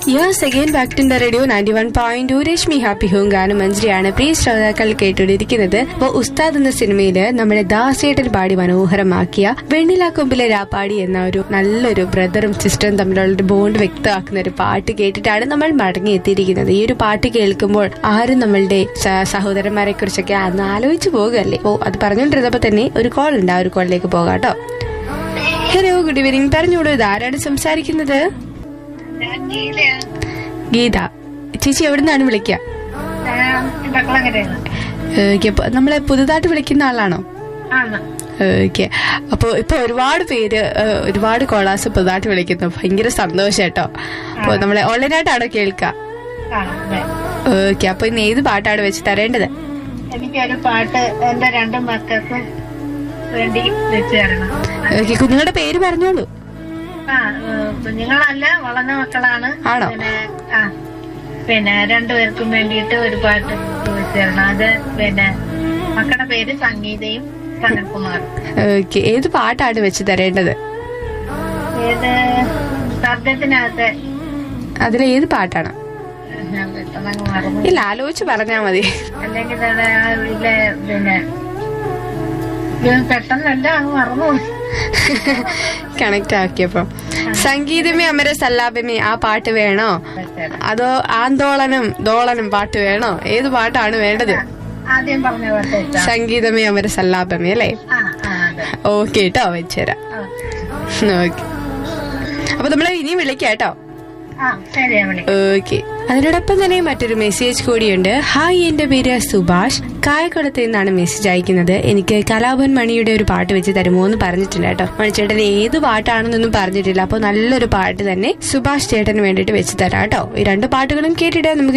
Yes again back to radio ninety one point two Rashmi happy home ഗാനം മഞ്ജരിയാണ് പ്രിയ ശ്രോതാക്കൾ കേട്ടുകൊണ്ടിരിക്കുന്നത് അപ്പോൾ ഉസ്താദ് എന്ന സിനിമയില് നമ്മുടെ ദാസേട്ടൻ പാടി മനോഹരമാക്കിയ വെണ്ണില കൊമ്പിലെ രാപ്പാടി എന്ന ഒരു നല്ലൊരു ബ്രദറും സിസ്റ്ററും തമ്മിലുള്ള ഒരു ബോണ്ട് വ്യക്തമാക്കുന്ന ഒരു പാട്ട് കേട്ടിട്ടാണ് നമ്മൾ മടങ്ങിയെത്തിയിരിക്കുന്നത് ഈ ഒരു പാട്ട് കേൾക്കുമ്പോൾ ആരും നമ്മളുടെ സ- സഹോദരന്മാരെ കുറിച്ചൊക്കെ അന്ന് ആലോചിച്ചു പോകുകയല്ലേ ഓ അത് പറഞ്ഞുകൊണ്ടിരുന്നപ്പോ തന്നെ ഒരു കോൾ ഉണ്ട് ആ ഒരു കോളിലേക്ക് പോകാം കേട്ടോ ഹലോ ഗുഡ് ഈവനിങ് പറഞ്ഞോളൂ ഇത് ആരാണ് സംസാരിക്കുന്നത് ഞാൻ ഗീതയാണ്. ഗീത ചേച്ചി എവിടുന്നാണ് വിളിക്കുക ഞാൻ ബക്കളങ്ങരയാണ്. ഓക്കെ അപ്പൊ നമ്മളെ പുതുതായിട്ട് വിളിക്കുന്ന ആളാണോ ആണ്. ഓക്കെ അപ്പൊ ഇപ്പൊ ഒരുപാട് പേര് ഏഹ്, ഒരുപാട് കോളാസ് പുതുതായിട്ട് വിളിക്കുന്നു ഭയങ്കര സന്തോഷം കേട്ടോ അപ്പൊ നമ്മളെ ഓൺലൈനായിട്ടാണോ കേൾക്കുക ആ, അതെ. ഓക്കെ അപ്പൊ ഇന്ന് ഏത് പാട്ടാണ് വെച്ച് തരേണ്ടത് എനിക്കൊരു പാട്ട് എന്റെ രണ്ട് മക്കൾക്കും വേണ്ടി വെച്ച് തരണം ഓക്കെ കുഞ്ഞുങ്ങളുടെ പേര് പറഞ്ഞോളൂ ആ ഏഹ്, കുഞ്ഞുങ്ങളല്ല വളർന്ന മക്കളാണ് ആണോ? പിന്നെ ആ പിന്നെ രണ്ടുപേർക്കും വേണ്ടിയിട്ട് ഒരു പാട്ട് വെച്ച് തരണം അത് പിന്നെ മക്കളുടെ പേര് സംഗീതയും സനൽകുമാറും ഓക്കെ ഏത് പാട്ടാണ് വെച്ച് തരേണ്ടത് ഏത് ശബ്ദത്തിനകത്ത് അതിൽ ഏത് പാട്ടാണ് ഞാൻ പെട്ടെന്നങ്ങ് മറന്നു ഇല്ല ആലോചിച്ച് പറഞ്ഞാ മതി അല്ലെങ്കിൽ അത് ആ ഇതിലെ പിന്നെ ഇത് പെട്ടെന്നല്ല അങ്ങ് മറന്നു പോയി. കണക്ട് ആക്കിയപ്പോ സംഗീതമേ അമര സല്ലാപമേ ആ പാട്ട് വേണോ വെച്ചേരാം. അതോ ആന്തോളനം ദോളനം പാട്ട് വേണോ ഏത് പാട്ടാണ് വേണ്ടത് ആദ്യം പറഞ്ഞ പാട്ട് വെച്ചാ. സംഗീതമേ അമര സല്ലാപമേ അല്ലേ ആ ആ അതെ ഓക്കെ കേട്ടോ വെച്ചുതരാം ആ. ഓക്കെ അപ്പൊ നമ്മള് ഇനിയും വിളിക്കാം കേട്ടോ ആ ശരി ഞാൻ വിളിക്കാം ഓക്കെ അതിനോടൊപ്പം തന്നെ മറ്റൊരു മെസ്സേജ് കൂടിയുണ്ട് ഹായ് എന്റെ പേര് സുഭാഷ് കായക്കുളത്ത് നിന്നാണ് മെസ്സേജ് അയക്കുന്നത് എനിക്ക് കലാഭൻ മണിയുടെ ഒരു പാട്ട് വെച്ച് തരുമോ എന്ന് പറഞ്ഞിട്ടുണ്ട് കേട്ടോ മണിച്ചേട്ടൻ ഏത് പാട്ടാണെന്നൊന്നും പറഞ്ഞിട്ടില്ല അപ്പൊ നല്ലൊരു പാട്ട് തന്നെ സുഭാഷ് ചേട്ടന് വേണ്ടിയിട്ട് വെച്ച് തരാം കേട്ടോ ഈ രണ്ട് പാട്ടുകളും കേട്ടിട്ട് നമുക്ക്